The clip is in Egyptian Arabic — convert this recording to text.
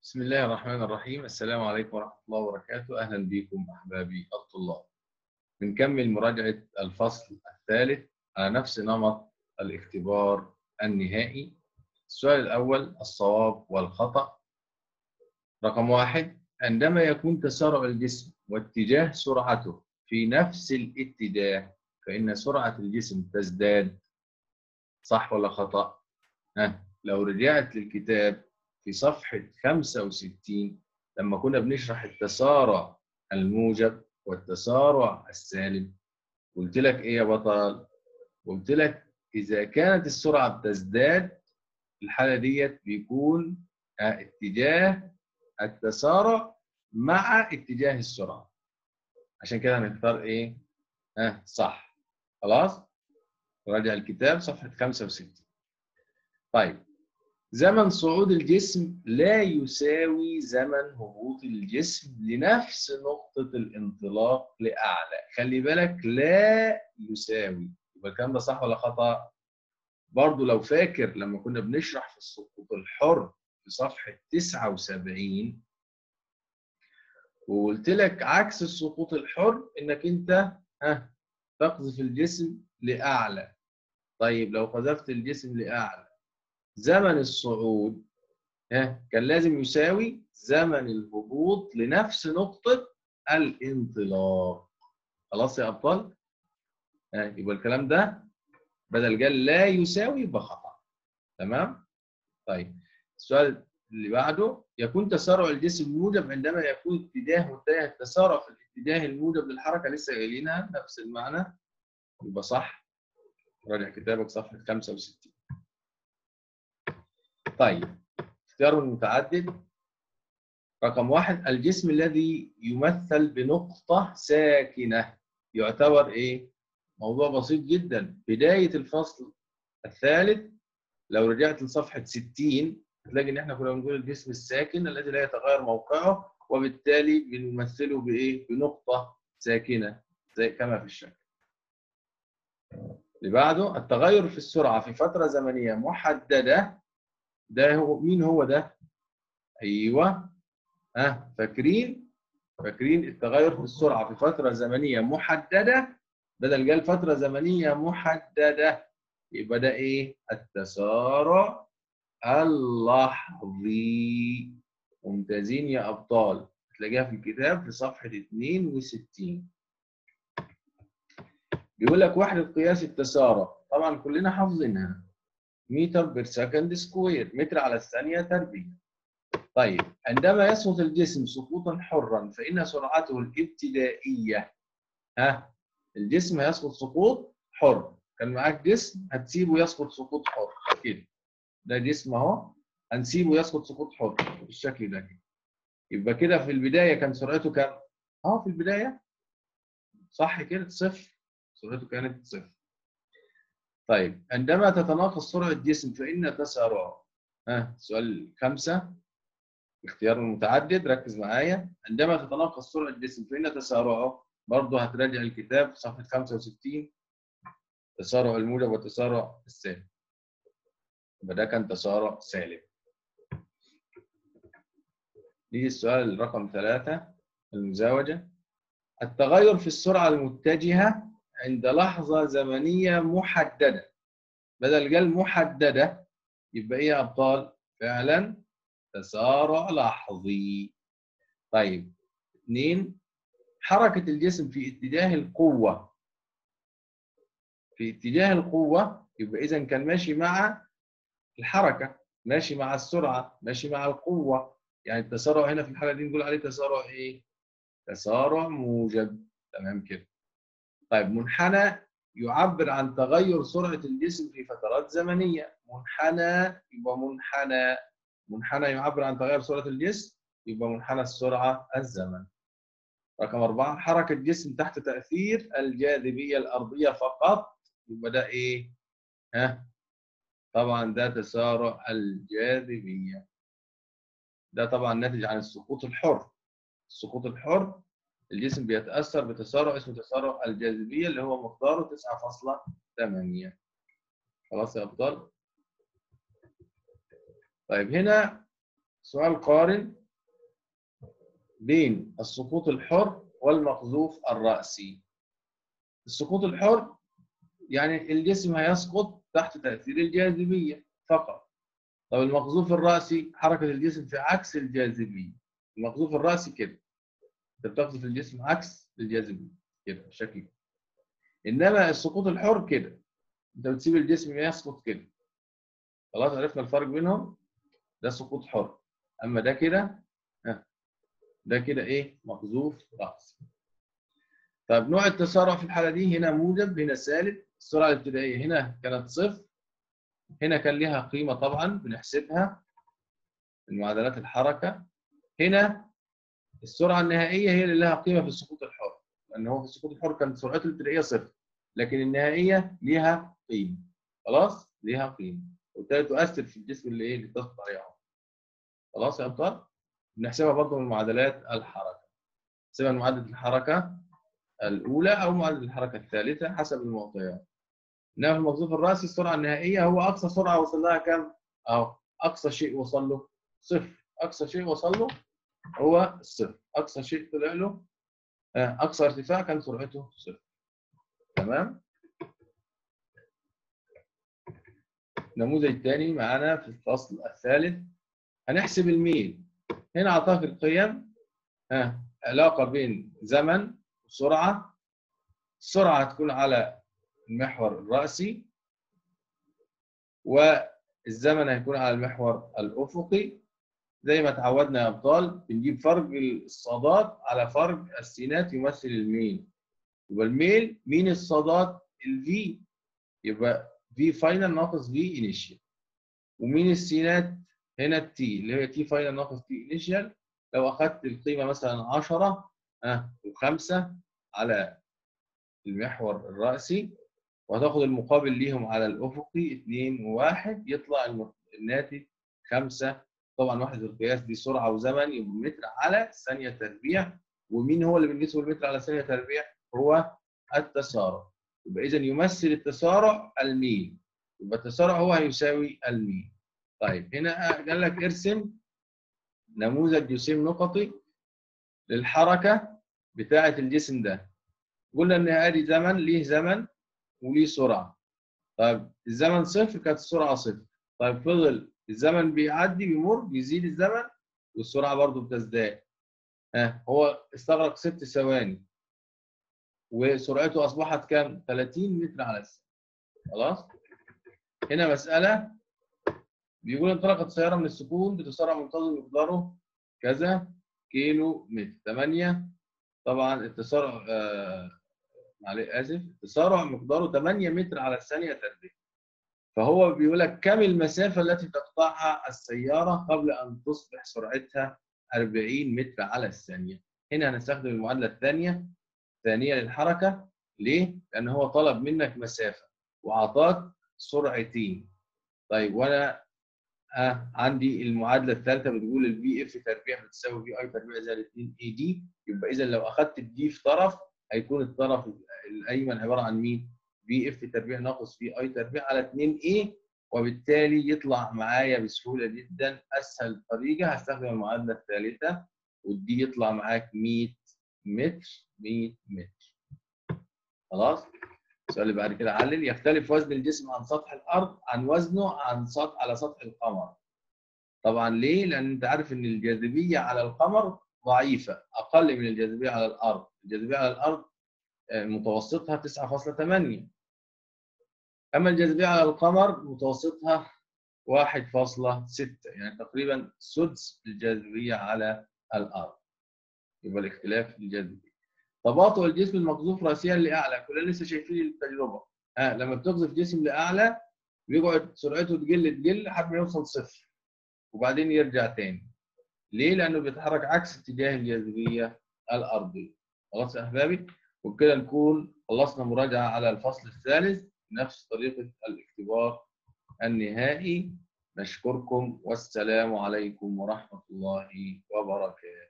بسم الله الرحمن الرحيم السلام عليكم ورحمة الله وبركاته أهلا بكم أحبابي الطلاب بنكمل مراجعة الفصل الثالث على نفس نمط الاختبار النهائي السؤال الأول الصواب والخطأ رقم واحد عندما يكون تسارع الجسم واتجاه سرعته في نفس الاتجاه فإن سرعة الجسم تزداد صح ولا خطأ؟ ها لو رجعت للكتاب في صفحة 65 لما كنا بنشرح التسارع الموجب والتسارع السالب قلت لك ايه يا بطل؟ قلت لك إذا كانت السرعة بتزداد الحالة ديت بيكون اتجاه التسارع مع اتجاه السرعة عشان كده هنختار ايه؟ ها صح خلاص؟ راجع الكتاب صفحة 65 طيب زمن صعود الجسم لا يساوي زمن هبوط الجسم لنفس نقطة الانطلاق لأعلى خلي بالك لا يساوي يبقى الكلام ده صح ولا خطأ؟ برضو لو فاكر لما كنا بنشرح في السقوط الحر في صفحة 79 وقلت لك عكس السقوط الحر انك انت ها تقذف الجسم لأعلى طيب لو قذفت الجسم لأعلى زمن الصعود ها كان لازم يساوي زمن الهبوط لنفس نقطة الانطلاق خلاص يا أبطال؟ ها يبقى الكلام ده بدل قال لا يساوي يبقى خطأ تمام؟ طيب السؤال اللي بعده يكون تسارع الجسم موجب عندما يكون اتجاه متجه التسارع في الاتجاه الموجب للحركة لسه قايلينها نفس المعنى يبقى صح راجع كتابك صفحة 65 طيب اختيار متعدد رقم واحد الجسم الذي يمثل بنقطة ساكنة يعتبر ايه؟ موضوع بسيط جدا بداية الفصل الثالث لو رجعت لصفحة 60 هتلاقي ان احنا كنا بنقول الجسم الساكن الذي لا يتغير موقعه وبالتالي بنمثله بايه؟ بنقطة ساكنة زي كما في الشكل. اللي بعده التغير في السرعة في فترة زمنية محددة ده هو مين هو ده؟ ايوه ها أه. فاكرين؟ فاكرين التغير في السرعة في فترة زمنية محددة بدل قال فترة زمنية محددة يبقى ده ايه؟ التسارع اللحظي ممتازين يا ابطال تلاقيها في الكتاب في صفحة 62 بيقول لك وحدة قياس التسارع طبعا كلنا حافظينها متر بير سكند سكوير متر على الثانية تربيع طيب عندما يسقط الجسم سقوطا حرا فإن سرعته الابتدائية ها الجسم هيسقط سقوط حر كان معاك جسم هتسيبه يسقط سقوط حر كده ده جسم اهو هنسيبه يسقط سقوط حر بالشكل ده كده يبقى كده في البداية كان سرعته كام؟ اه في البداية صح كده صفر سرعته كانت صفر طيب عندما تتناقص سرعة الجسم فإن تسارعه ها سؤال خمسة اختيار متعدد ركز معايا عندما تتناقص سرعة الجسم فإن تسارعه برضه هتراجع الكتاب في صفحة 65 تسارع الموجب والتسارع السالب يبقى ده كان تسارع سالب نيجي السؤال رقم ثلاثة المزاوجة التغير في السرعة المتجهة عند لحظة زمنية محددة بدل قال محددة يبقى ايه يا ابطال؟ فعلا تسارع لحظي. طيب اثنين حركة الجسم في اتجاه القوة في اتجاه القوة يبقى إذا كان ماشي مع الحركة ماشي مع السرعة ماشي مع القوة يعني التسارع هنا في الحالة دي نقول عليه تسارع إيه؟ تسارع موجب تمام كده طيب منحنى يعبر عن تغير سرعة الجسم في فترات زمنية منحنى يبقى منحنى منحنى يعبر عن تغير سرعة الجسم يبقى منحنى السرعة الزمن رقم أربعة حركة جسم تحت تأثير الجاذبية الأرضية فقط يبقى ده إيه؟ ها؟ طبعا ده تسارع الجاذبية ده طبعا ناتج عن السقوط الحر السقوط الحر الجسم بيتأثر بتسارع اسمه تسارع الجاذبية اللي هو مقداره 9.8 خلاص يا أبطال طيب هنا سؤال قارن بين السقوط الحر والمقذوف الرأسي السقوط الحر يعني الجسم هيسقط تحت تأثير الجاذبية فقط طب المقذوف الرأسي حركة الجسم في عكس الجاذبية المقذوف الرأسي كده انت بتقذف الجسم عكس الجاذبية كده بالشكل كده انما السقوط الحر كده انت بتسيب الجسم يسقط كده خلاص عرفنا الفرق بينهم ده سقوط حر اما ده كده ده كده ايه مقذوف رأسي طب نوع التسارع في الحاله دي هنا موجب هنا سالب السرعه الابتدائيه هنا كانت صفر هنا كان لها قيمه طبعا بنحسبها من معادلات الحركه هنا السرعه النهائيه هي اللي لها قيمه في السقوط الحر لان هو في السقوط الحر كانت سرعته الابتدائيه صفر لكن النهائيه ليها قيمه خلاص ليها قيمه وبالتالي تؤثر في الجسم اللي ايه اللي بتسقط عليه خلاص يا ابطال بنحسبها برضه من معادلات الحركه نحسبها من معادله الحركه الاولى او معادله الحركه الثالثه حسب المعطيات انما في المقذوف الراسي السرعه النهائيه هو اقصى سرعه وصل لها كام اهو اقصى شيء وصل له صفر اقصى شيء وصل له هو الصفر اقصى شيء طلع له اقصى ارتفاع كان سرعته صفر تمام النموذج الثاني معانا في الفصل الثالث هنحسب الميل هنا اعطاك القيم ها علاقه بين زمن وسرعه السرعه هتكون على المحور الراسي والزمن هيكون على المحور الافقي زي ما تعودنا يا ابطال بنجيب فرق الصادات على فرق السينات يمثل الميل يبقى الميل مين الصادات الفي يبقى في فاينل ناقص في انيشال ومين السينات هنا التي اللي هي تي فاينل ناقص تي انيشال لو اخذت القيمه مثلا 10 اه و5 على المحور الراسي وهتاخد المقابل ليهم على الافقي 2 و1 يطلع الناتج 5 طبعا وحده القياس دي سرعه وزمن يبقى متر على ثانيه تربيع ومين هو اللي بنقيسه بالمتر على ثانيه تربيع؟ هو التسارع يبقى اذا يمثل التسارع الميل يبقى التسارع هو هيساوي الميل طيب هنا قال لك ارسم نموذج جسيم نقطي للحركه بتاعه الجسم ده قلنا ان ادي زمن ليه زمن وليه سرعه طيب الزمن صفر كانت السرعه صفر طيب فضل الزمن بيعدي بيمر بيزيد الزمن والسرعه برضو بتزداد ها هو استغرق ست ثواني وسرعته اصبحت كام 30 متر على الثانيه خلاص هنا مساله بيقول انطلقت السياره من السكون بتسارع منتظم مقداره كذا كيلو متر 8 طبعا التسارع آه معلش اسف التسارع مقداره 8 متر على الثانيه تربيع فهو بيقول لك كم المسافه التي تقطعها السياره قبل ان تصبح سرعتها 40 متر على الثانيه هنا هنستخدم المعادله الثانيه الثانيه للحركه ليه؟ لان هو طلب منك مسافه واعطاك سرعتين طيب وانا آه عندي المعادله الثالثه بتقول البي اف تربيع بتساوي في اي تربيع زائد 2 اي دي يبقى اذا لو اخذت الدي في طرف هيكون الطرف الايمن عباره عن مين؟ بي اف تربيع ناقص في اي تربيع على 2 اي وبالتالي يطلع معايا بسهوله جدا اسهل طريقه هستخدم المعادله الثالثه والدي يطلع معاك 100 متر 100 متر خلاص؟ السؤال اللي بعد كده علل يختلف وزن الجسم عن سطح الارض عن وزنه عن سطح على سطح القمر. طبعا ليه؟ لان انت عارف ان الجاذبيه على القمر ضعيفه اقل من الجاذبيه على الارض، الجاذبيه على الارض متوسطها 9.8 اما الجاذبيه على القمر متوسطها 1.6 يعني تقريبا سدس الجاذبيه على الارض. يبقى الاختلاف في الجاذبيه. تباطؤ الجسم المقذوف راسيا لاعلى كلنا لسه شايفين التجربه ها آه لما بتقذف جسم لاعلى بيقعد سرعته تقل تقل لحد ما يوصل صفر وبعدين يرجع تاني ليه؟ لانه بيتحرك عكس اتجاه الجاذبيه الارضيه خلاص يا احبابي وبكده نكون خلصنا مراجعه على الفصل الثالث نفس طريقه الاختبار النهائي نشكركم والسلام عليكم ورحمه الله وبركاته